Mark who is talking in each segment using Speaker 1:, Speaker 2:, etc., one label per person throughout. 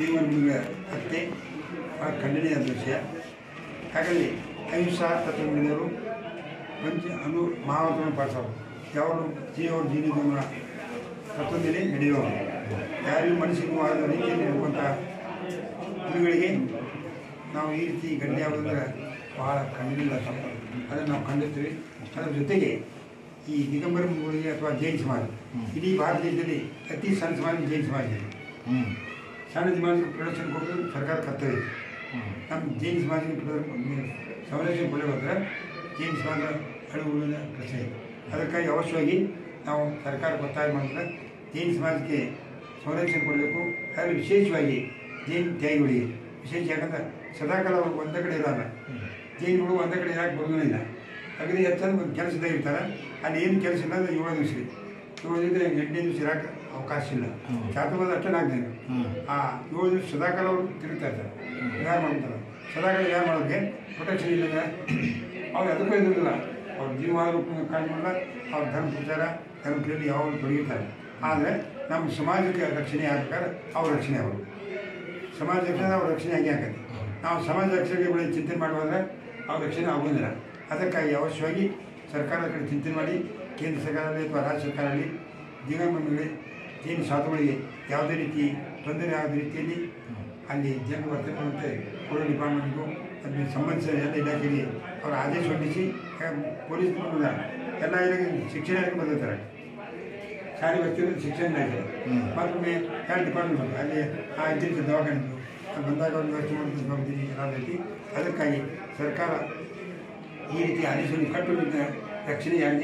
Speaker 1: ದೇವರ ಹತ್ಯೆ ಭಾಳ ಖಂಡನೀಯ ವಿಷಯ ಹಾಗಾಗಿ ಅಹಿಂಸಾ ತತ್ವಗಳಿಂದವರು ಪಂಚ ಅನು ಮಹಾವತವನ್ನು ಪಾಲಿಸೋರು ಯಾವಾಗಲೂ ಜೀವನ ಜೀವಿತವನ್ನು ತತ್ವದಲ್ಲಿ ನಡೆಯುವವರು ಯಾರಿಗೂ ಮನಸ್ಸಿಗೆ ಆದ ರೀತಿಯಲ್ಲಿ ಇರುವಂಥ ಗುರುಗಳಿಗೆ ನಾವು ಈ ರೀತಿ ಗಂಟೆ ಆಗೋದಂದ್ರೆ ಬಹಳ ಖಂಡನೀಯ ತಪ್ಪು ಅದನ್ನು ನಾವು ಖಂಡಿಸ್ತೀವಿ ಅದರ ಜೊತೆಗೆ ಈ ದಿಗಂಬರ ಮುನಿಗಳಿಗೆ ಅಥವಾ ಜೈನ್ ಸಮಾಜ ಇಡೀ ಭಾರತ ದೇಶದಲ್ಲಿ ಅತಿ ಸಣ್ಣ ಸಮಾಜ ಜೈನ್ ಸಮಾಜ ಇದೆ
Speaker 2: ಹ್ಞೂ
Speaker 1: ಸಣ್ಣ ಸಮಾಜಕ್ಕೆ ಪ್ರೊಡಕ್ಷನ್ ಕೊಡೋದು ಸರ್ಕಾರ ಕರ್ತವ್ಯ ಇದೆ. ನಮ್ಮ ಜೈನ್ ಸಮಾಜಕ್ಕೆ ಪ್ರೊಡ- ಸಂರಕ್ಷಣೆ ಕೊಡಬೇಕಾದ್ರೆ ಜೈನ್ ಸಮಾಜ ಅಳುಗುಳಿನ ಪ್ರಶ್ನೆ ಇದೆ ಅದಕ್ಕಾಗಿ ಅವಶ್ಯವಾಗಿ ನಾವು ಸರ್ಕಾರಕ್ಕೆ ಒತ್ತಾಯ ಮಾಡಿದ್ರೆ ಜೈನ್ ಸಮಾಜಕ್ಕೆ ಸಂರಕ್ಷಣೆ ಕೊಡಬೇಕು ಆದರೆ ವಿಶೇಷವಾಗಿ ಜೈನ್ ತ್ಯಾಗಿಗಳಿಗೆ ವಿಶೇಷ ಯಾಕಂದ್ರೆ ಸದಾಕಾಲ ಅವರು ಒಂದೇ ಕಡೆ ಇರೋಲ್ಲ ಜೈನ್ಗಳು ಒಂದೇ ಕಡೆ ಯಾಕೆ ಬರೋದಿಲ್ಲ ಅಗದಿ ಹೆಚ್ಚಂದ್ರೆ ಒಂದು ಕೆಲಸದಾಗ ಇರ್ತಾರೆ ಅಲ್ಲಿ ಏನು ಕೆಲಸ ಇಲ್ಲ ಅಂದ್ರೆ ಏಳು ದಿವಸ ಇದೆ ಏಳು ದಿವಸ ಎಂಟನೇ ದಿವಸ ಇರೋಕೆ ಅವಕಾಶ ಇಲ್ಲ
Speaker 2: ಹ್ಮ್.
Speaker 1: ಚಾತುರ್ಮಾಸ ಅಷ್ಟೇ ನಾಲ್ಕು ದಿನ
Speaker 2: ಹ್ಮ್.
Speaker 1: ಆ ಏಳು ದಿವಸ ಸದಾಕಾಲ ಅವರು ತಿರುಗ್ತಾ ಇರ್ತಾರೆ ಯಾರು ಮಾಡ್ತಾರೆ ಸದಾಕಾಲ ಯಾರು ಮಾಡೋಕ್ಕೆ ಪ್ರೊಟೆಕ್ಷನ್ ಇಲ್ಲ ಅವ್ರು ಅದಕ್ಕೂ ಇದಿರಲಿಲ್ಲ ಅವ್ರ ಜೀವ ಕಾರಣವಲ್ಲ ಅವ್ರ ಧರ್ಮ ಪ್ರಚಾರ ಧರ್ಮ ಕ್ರಿಯೆಯಲ್ಲಿ ಯಾವಾಗ ತೊಡಗಿರ್ತಾರೆ ಆದರೆ ನಮ್ಮ ಸಮಾಜಕ್ಕೆ ರಕ್ಷಣೆ ಆಗ್ಬೇಕಾದ್ರೆ ಅವ್ರ ರಕ್ಷಣೆ ಅವರು ಸಮಾಜ ರಕ್ಷಣೆ ಅವ್ರ ರಕ್ಷಣೆ ಆಗಿ ಆಗತ್ತೆ ನಾವು ಸಮಾಜ ರಕ್ಷಣೆಗಳ ಚಿಂತನೆ ಮಾಡುವಾದ್ರೆ ಅವ್ರ ರಕ್ಷಣೆ ಆಗೋದಿಲ್ಲ ಅದಕ್ಕಾಗಿ ಅವಶ್ಯವಾಗಿ ಸರ್ಕಾರದ ಕಡೆ ಚಿಂತನೆ ಮಾಡಿ ಕೇಂದ್ರ ಸರ್ಕಾರದಲ್ಲಿ ಅಥವಾ ರಾಜ್ಯ ಸರ್ಕಾರದಲ್ಲಿ ದಿಗಂಬರಗಳಿಗೆ ಜೈನ ಸಾಧುಗಳಿಗೆ ಯಾವುದೇ ರೀತಿ ತೊಂದರೆ ಆಗದ ರೀತಿಯಲ್ಲಿ ಅಲ್ಲಿ ಜನರು ವರ್ತನೆ ಮಾಡುವಂತೆ ಪೊಲೀಸ್ ಡಿಪಾರ್ಟ್ಮೆಂಟ್ಗೂ ಅದಕ್ಕೆ ಸಂಬಂಧಿಸಿದ ಎಲ್ಲ ಇಲಾಖೆಗೆ ಅವರ ಆದೇಶ ಹೊರಡಿಸಿ ಪೊಲೀಸ್ ಬಂದ ಎಲ್ಲ ಇಲಾಖೆ ಶಿಕ್ಷಣ ಇಲಾಖೆ ಬಂದಿರ್ತಾರೆ ಶಾಲೆ ವ್ಯಕ್ತಿಗಳು ಶಿಕ್ಷಣ ಇಲಾಖೆ
Speaker 2: ಹ್ಮ್.
Speaker 1: ಮತ್ತೊಮ್ಮೆ ಹೆಲ್ತ್ ಡಿಪಾರ್ಟ್ಮೆಂಟ್ ಅಲ್ಲಿ ಆ ಇದ್ದಿದ್ದ ದವಾಖಾನೆ ಅಲ್ಲಿ ಬಂದಾಗ ಒಂದು ವ್ಯವಸ್ಥೆ ಮಾಡೋದು ಜವಾಬ್ದಾರಿ ಎಲ್ಲ ರೀತಿ ಅದಕ್ಕಾಗಿ ಸರ್ಕಾರ ಈ ರೀತಿ ಆದೇಶವನ್ನು ಕಟ್ಟುನಿಟ್ಟಿನ ರಕ್ಷಣೆಯಾಗಿ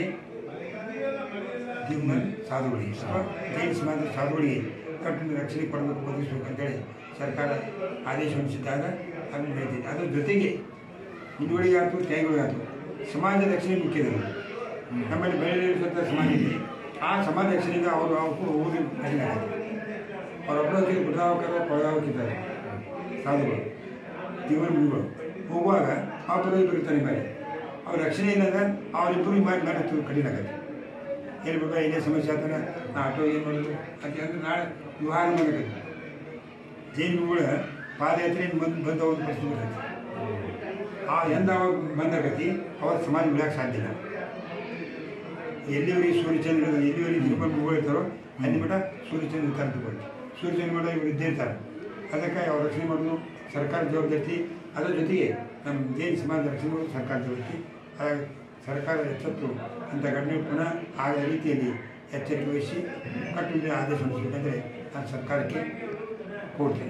Speaker 1: ಜೀವನ ಸಾಧುಗಳಿಗೆ ಅಥವಾ ಜೈನ್ ಸಮಾಜದ ಸಾಧುಗಳಿಗೆ ಕಟ್ಟುನಿಟ್ಟಿನ ರಕ್ಷಣೆ ಕೊಡಬೇಕು ಒದಗಿಸಬೇಕು ಅಂತೇಳಿ ಸರ್ಕಾರ ಆದೇಶ ಹೊರಡಿಸಿದ್ದಾಗ ಅದನ್ನು ಬೆಳೆದಿದೆ ಅದ್ರ ಜೊತೆಗೆ ಹಿಂದುಳಿಗಾಯ್ತು ತ್ಯಾಗಿಗಳಿಗಾಯ್ತು ಸಮಾಜ ರಕ್ಷಣೆ ಮುಖ್ಯದಲ್ಲಿ ನಮ್ಮಲ್ಲಿ ಬೆಳೆದಿರುವಂಥ ಸಮಾಜ ಇದೆ ಆ ಸಮಾಜ ರಕ್ಷಣೆಗೆ ಅವರು ಅವಕ್ಕೂ ಓದಿ ಕಡಿಮೆ ಆಗುತ್ತೆ ಅವರೊಬ್ಬರ ಬುಡಾವಕರು ಕೊಳಗಾವಕ್ಕಿದ್ದಾರೆ ಸಾಧುಗಳು ಜೀವನ ಮುಗಿಗಳು ಹೋಗುವಾಗ ಅವರು ಇಬ್ಬರು ಇರ್ತಾರೆ ಮೇಲೆ ಅವ್ರ ರಕ್ಷಣೆ ಇಲ್ಲದ ಅವರಿಬ್ಬರು ಮಾಡಿ ಮೇಲೆ ಕಡಿಮೆ ಆಗುತ್ತೆ ಹೇಳ್ಬೇಕು ಏನೇ ಸಮಸ್ಯೆ ಆಗ್ತಾನೆ ನಾ ಆಟೋ ಏನು ಮಾಡೋದು ಅಂತ ಅಂದ್ರೆ ನಾಳೆ ವ್ಯವಹಾರ ಮಾಡಬೇಕು ಜೈನುಗಳ ಪಾದಯಾತ್ರೆ ಬಂದು ಬಂದ ಒಂದು ಪರಿಸ್ಥಿತಿ ಬರ್ತೈತಿ ಆ ಎಂದ ಅವಾಗ ಬಂದಾಗತಿ ಅವಾಗ ಸಮಾಜ ಉಳಿಯಕ್ಕೆ ಸಾಧ್ಯ ಇಲ್ಲ ಎಲ್ಲಿವರೆಗೆ ಸೂರ್ಯಚಂದ್ರ ಎಲ್ಲಿವರೆಗೆ ದಿಗಂಬರ ಇರ್ತಾರೋ ಅಲ್ಲಿ ಮಟ್ಟ ಸೂರ್ಯಚಂದ್ರ ಇರ್ತಾರೆ ತಗೊಳ್ಳಿ ಸೂರ್ಯಚಂದ್ರ ಮಟ್ಟ ಇವರು ಇದ್ದೇ ಇರ್ತಾರೆ ಅದಕ್ಕಾಗಿ ಅವ್ರ ರಕ್ಷಣೆ ಮಾಡೋದು ಸರ್ಕಾರ ಜವಾಬ್ದಾರಿ ಅದರ ಜೊತೆಗೆ ನಮ್ಮ ಜೈನ್ ಸಮಾಜ ರಕ್ಷಣೆ ಮಾಡೋದು ಸರ್ಕಾರ ಜವಾಬ್ದಾರಿ ಹಾಗಾಗಿ ಸರ್ಕಾರ ಎಚ್ಚೆತ್ತು ಅಂಥ ಘಟನೆ ಪುನಃ ಆದ ರೀತಿಯಲ್ಲಿ ಎಚ್ಚರಿಕೆ ವಹಿಸಿ ಕಟ್ಟುನಿಟ್ಟಿನ ಆದೇಶ ಹೊರಡಿಸಬೇಕಂದ್ರೆ ನಾನು ಸರ್ಕಾರಕ್ಕೆ ಕೋರ್ತೇನೆ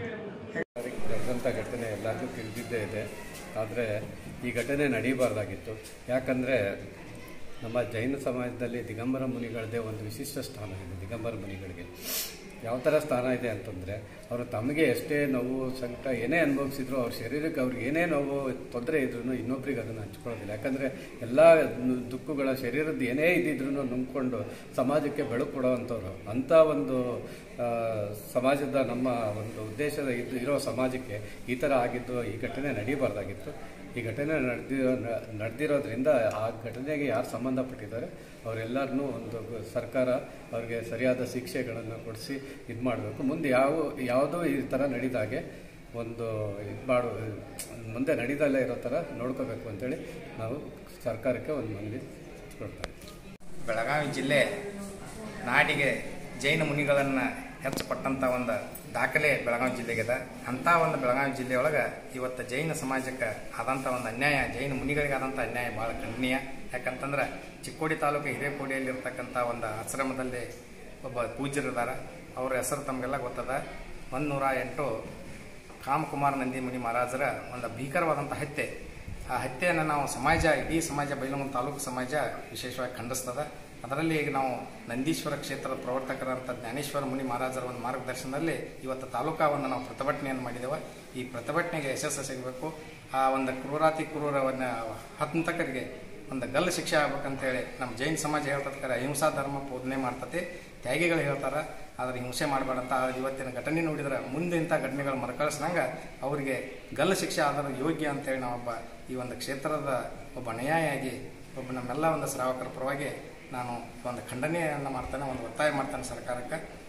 Speaker 3: ನಡೆದಂಥ ಘಟನೆ ಎಲ್ಲರಿಗೂ ತಿಳಿದಿದ್ದೇ ಇದೆ ಆದರೆ ಈ ಘಟನೆ ನಡೀಬಾರ್ದಾಗಿತ್ತು ಯಾಕಂದರೆ ನಮ್ಮ ಜೈನ ಸಮಾಜದಲ್ಲಿ ದಿಗಂಬರ ಮುನಿಗಳದೇ ಒಂದು ವಿಶಿಷ್ಟ ಸ್ಥಾನ ಇದೆ ದಿಗಂಬರ ಮುನಿಗಳಿಗೆ ಯಾವ ಥರ ಸ್ಥಾನ ಇದೆ ಅಂತಂದರೆ ಅವರು ತಮಗೆ ಎಷ್ಟೇ ನೋವು ಸಂಕಟ ಏನೇ ಅನುಭವಿಸಿದ್ರು ಅವ್ರ ಶರೀರಕ್ಕೆ ಅವ್ರಿಗೆ ಏನೇ ನೋವು ತೊಂದರೆ ಇದ್ರೂ ಇನ್ನೊಬ್ರಿಗೆ ಅದನ್ನು ಹಂಚ್ಕೊಳ್ಳೋದಿಲ್ಲ ಯಾಕಂದರೆ ಎಲ್ಲ ದುಃಖಗಳ ಶರೀರದ ಏನೇ ಇದ್ದಿದ್ರು ನುಂಗ್ಕೊಂಡು ಸಮಾಜಕ್ಕೆ ಬೆಳಕು ಕೊಡೋವಂಥವ್ರು ಅಂಥ ಒಂದು ಆ, ಸಮಾಜದ ನಮ್ಮ ಒಂದು ಉದ್ದೇಶದ ಇದ್ದು ಇರೋ ಸಮಾಜಕ್ಕೆ ಈ ಥರ ಆಗಿದ್ದು ಈ ಘಟನೆ ನಡೀಬಾರ್ದಾಗಿತ್ತು ಈ ಘಟನೆ ನಡೆದಿರೋ ನಡೆದಿರೋದ್ರಿಂದ ಆ ಘಟನೆಗೆ ಯಾರು ಸಂಬಂಧಪಟ್ಟಿದ್ದಾರೆ ಅವರೆಲ್ಲರನ್ನೂ ಒಂದು ಸರ್ಕಾರ ಅವ್ರಿಗೆ ಸರಿಯಾದ ಶಿಕ್ಷೆಗಳನ್ನು ಕೊಡಿಸಿ ಇದು ಮಾಡಬೇಕು ಮುಂದೆ ಯಾವ ಯಾವುದೂ ಈ ಥರ ನಡೀದಾಗೆ ಒಂದು ಇದು ಮಾಡು ಮುಂದೆ ನಡೀದಲ್ಲೇ ಇರೋ ಥರ ನೋಡ್ಕೋಬೇಕು ಅಂತೇಳಿ ನಾವು ಸರ್ಕಾರಕ್ಕೆ ಒಂದು ಮನವಿ ಕೊಡ್ತಾ ಇದ್ದೀವಿ.
Speaker 4: ಬೆಳಗಾವಿ ಜಿಲ್ಲೆ ನಾಡಿಗೆ ಜೈನ ಮುನಿಗಳನ್ನು ಹೆಚ್ಚು ಕೊಟ್ಟಂಥ ಒಂದು ದಾಖಲೆ ಬೆಳಗಾವಿ ಜಿಲ್ಲೆಗಿದೆ ಅಂಥ ಒಂದು ಬೆಳಗಾವಿ ಜಿಲ್ಲೆಯೊಳಗೆ ಇವತ್ತು ಜೈನ ಸಮಾಜಕ್ಕೆ ಆದಂಥ ಒಂದು ಅನ್ಯಾಯ ಜೈನ ಮುನಿಗಳಿಗೆ ಆದಂಥ ಅನ್ಯಾಯ ಭಾಳ ಖಂಡನೀಯ ಯಾಕಂತಂದ್ರೆ ಚಿಕ್ಕೋಡಿ ತಾಲೂಕು ಹಿರೇಕೋಡಿಯಲ್ಲಿರ್ತಕ್ಕಂಥ ಒಂದು ಆಶ್ರಮದಲ್ಲಿ ಒಬ್ಬ ಪೂಜ್ಯರಿದ್ದಾರೆ ಅವ್ರ ಹೆಸರು ತಮಗೆಲ್ಲ ಗೊತ್ತದ ಒಂದು ನೂರ ಎಂಟು ಕಾಮಕುಮಾರ ನಂದಿ ಮುನಿ ಮಹಾರಾಜರ ಒಂದು ಭೀಕರವಾದಂಥ ಹತ್ಯೆ ಆ ಹತ್ಯೆಯನ್ನು ನಾವು ಸಮಾಜ ಇಡೀ ಸಮಾಜ ಬೈಲಹೊಂಗಲ ತಾಲೂಕು ಸಮಾಜ ವಿಶೇಷವಾಗಿ ಖಂಡಿಸ್ತದೆ ಅದರಲ್ಲಿ ಈಗ ನಾವು ನಂದೀಶ್ವರ ಕ್ಷೇತ್ರದ ಪ್ರವರ್ತಕರಂತ ಜ್ಞಾನೇಶ್ವರ ಮುನಿ ಮಹಾರಾಜರ ಒಂದು ಮಾರ್ಗದರ್ಶನದಲ್ಲಿ ಇವತ್ತು ತಾಲೂಕಾ ಒಂದು ನಾವು ಪ್ರತಿಭಟನೆಯನ್ನು ಮಾಡಿದ್ದೇವೆ ಈ ಪ್ರತಿಭಟನೆಗೆ ಯಶಸ್ಸು ಸಿಗಬೇಕು ಆ ಒಂದು ಕ್ರೂರಾತಿ ಕ್ರೂರವನ್ನು ಹಂತಕರಿಗೆ ಒಂದು ಗಲ್ಲು ಶಿಕ್ಷೆ ಆಗ್ಬೇಕಂತೇಳಿ ನಮ್ಮ ಜೈನ ಸಮಾಜ ಹೇಳ್ತದಕ್ಕಾರ ಅಹಿಂಸಾ ಧರ್ಮ ಬೋಧನೆ ಮಾಡ್ತತಿ ತ್ಯಾಗಿಗಳು ಹೇಳ್ತಾರೆ ಆದ್ರೆ ಹಿಂಸೆ ಮಾಡಬೇಡಂತ ಆದ್ರೆ ಇವತ್ತಿನ ಘಟನೆ ನೋಡಿದ್ರೆ ಮುಂದೆ ಇಂಥ ಘಟನೆಗಳು ಮರುಕಳಿಸ್ದಂಗೆ ಅವರಿಗೆ ಗಲ್ಲು ಶಿಕ್ಷೆ ಆದರೂ ಯೋಗ್ಯ ಅಂತೇಳಿ ನಾವೊಬ್ಬ ಈ ಒಂದು ಕ್ಷೇತ್ರದ ಒಬ್ಬ ನ್ಯಾಯಾಗಿ ಒಬ್ಬ ನಮ್ಮೆಲ್ಲ ಒಂದು ಶ್ರಾವಕರ ಪರವಾಗಿ ನಾನು ಒಂದು ಖಂಡನೆಯನ್ನು ಮಾಡ್ತೇನೆ ಒಂದು ಒತ್ತಾಯ ಮಾಡ್ತೇನೆ ಸರ್ಕಾರಕ್ಕೆ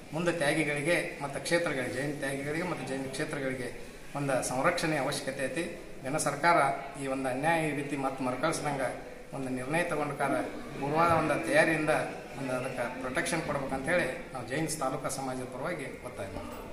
Speaker 4: ಮುಂದೆ ತ್ಯಾಗಿಗಳಿಗೆ ಮತ್ತು ಕ್ಷೇತ್ರಗಳಿಗೆ ಜೈನ ತ್ಯಾಗಿಗಳಿಗೆ ಮತ್ತು ಜೈನ ಕ್ಷೇತ್ರಗಳಿಗೆ ಒಂದು ಸಂರಕ್ಷಣೆ ಅವಶ್ಯಕತೆ ಐತಿ ಜನ ಸರ್ಕಾರ ಈ ಒಂದು ಅನ್ಯಾಯ ಈ ರೀತಿ ಮತ್ತೆ ಮರುಕಳಿಸ್ದಂಗೆ ಒಂದು ನಿರ್ಣಯ ತಗೊಂಡ್ಕಾರ ಪೂರ್ವಾದ ಒಂದು ತಯಾರಿಯಿಂದ ಒಂದು ಅದಕ್ಕೆ ಪ್ರೊಟೆಕ್ಷನ್ ಕೊಡ್ಬೇಕಂತೇಳಿ ನಾವು ಜೈನ್ಸ್ ತಾಲೂಕಾ ಸಮಾಜದ ಪರವಾಗಿ ಒತ್ತಾಯ ಮಾಡ್ತೀವಿ